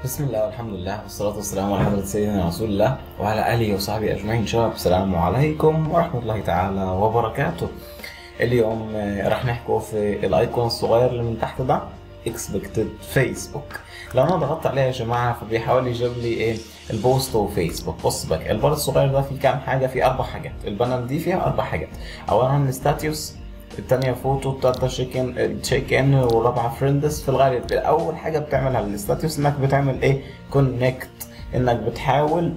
بسم الله والحمد لله والصلاة والسلام على حضرة سيدنا رسول الله وعلى آله وصحبه أجمعين شباب السلام عليكم ورحمة الله تعالى وبركاته اليوم آه، راح نحكوا في الايكون الصغير اللي من تحت ده اكسبكتد فيسبوك لو انا ضغطت عليها يا جماعه فبيحاول يجيب لي ايه البوست وفيسبوك بص بقى البار الصغير ده فيه كام حاجه فيه اربع حاجات البانل دي فيها اربع حاجات اولا الستاتيوس التانية فوتو التالتة شيكن تشيك ان والرابعة فريندز في الغالب اول حاجة بتعملها الستاتيوس انك بتعمل ايه كونكت انك بتحاول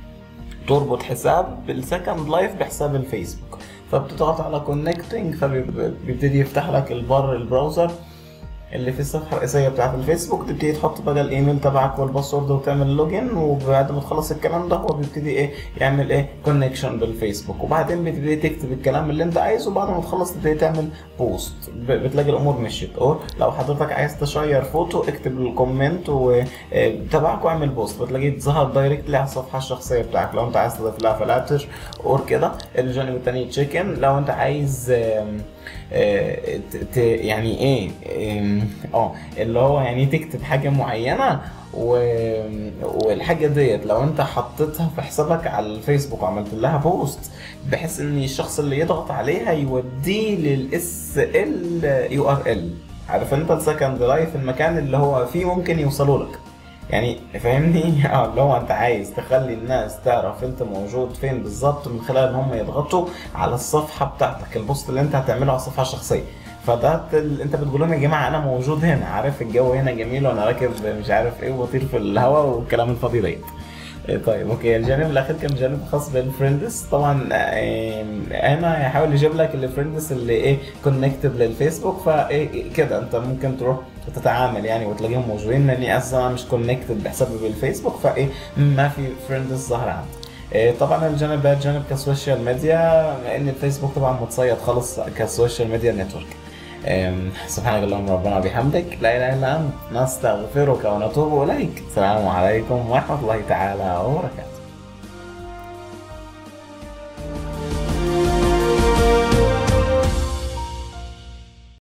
تربط حساب بالسكند لايف بحساب الفيسبوك فبتضغط على كونكتنج فبيبتدي يفتح لك البر البراوزر اللي في الصفحه الرئيسيه بتاعت الفيسبوك تبتدي تحط بقى الايميل تبعك والباسورد وتعمل لوجن وبعد ما تخلص الكلام ده هو بيبتدي ايه يعمل ايه كونكشن بالفيسبوك وبعدين بتبتدي تكتب الكلام اللي انت عايزه وبعد ما تخلص تبتدي تعمل بوست ب- بتلاقي الامور مشيت او لو حضرتك عايز تشير فوتو اكتب الكومنت وتبعك واعمل بوست بتلاقيه ظهر دايركتلي على الصفحه الشخصيه بتاعك لو انت عايز تضيف لها فلاتر اور كده الجانب التاني تشيكن لو انت عايز آم، آه، ت- ت- يعني ايه آم، اه اللي هو يعني تكتب حاجه معينه و... والحاجه ديت لو انت حطيتها في حسابك على الفيسبوك وعملت لها بوست بحيث ان الشخص اللي يضغط عليها يوديه للاس ال يو ار ال عارف انت السكند لايف المكان اللي هو فيه ممكن يوصلوا لك يعني فاهمني اه اللي هو انت عايز تخلي الناس تعرف انت موجود فين بالظبط من خلال ان هم يضغطوا على الصفحه بتاعتك البوست اللي انت هتعمله على الصفحه الشخصيه فده ال... انت بتقول لهم يا جماعه انا موجود هنا عارف الجو هنا جميل وانا راكب مش عارف ايه وبطير في الهواء والكلام الفاضي ديت إيه طيب اوكي الجانب الاخير كان جانب خاص بالفريندز طبعا آه، هنا هيحاول يجيب لك الفريندز اللي ايه كونكتد للفيسبوك فايه كده انت ممكن تروح تتعامل يعني وتلاقيهم موجودين لاني اساسا أنا مش كونكتد بحسابي بالفيسبوك فايه ما في فريندز ظاهر عندي إيه، طبعا الجانب ده جانب كسوشيال ميديا لان الفيسبوك طبعا متصيد خالص كسوشيال ميديا نتورك أم، سبحانك اللهم ربنا وبحمدك لا اله الا انت نستغفرك ونتوب اليك السلام عليكم ورحمه الله تعالى وبركاته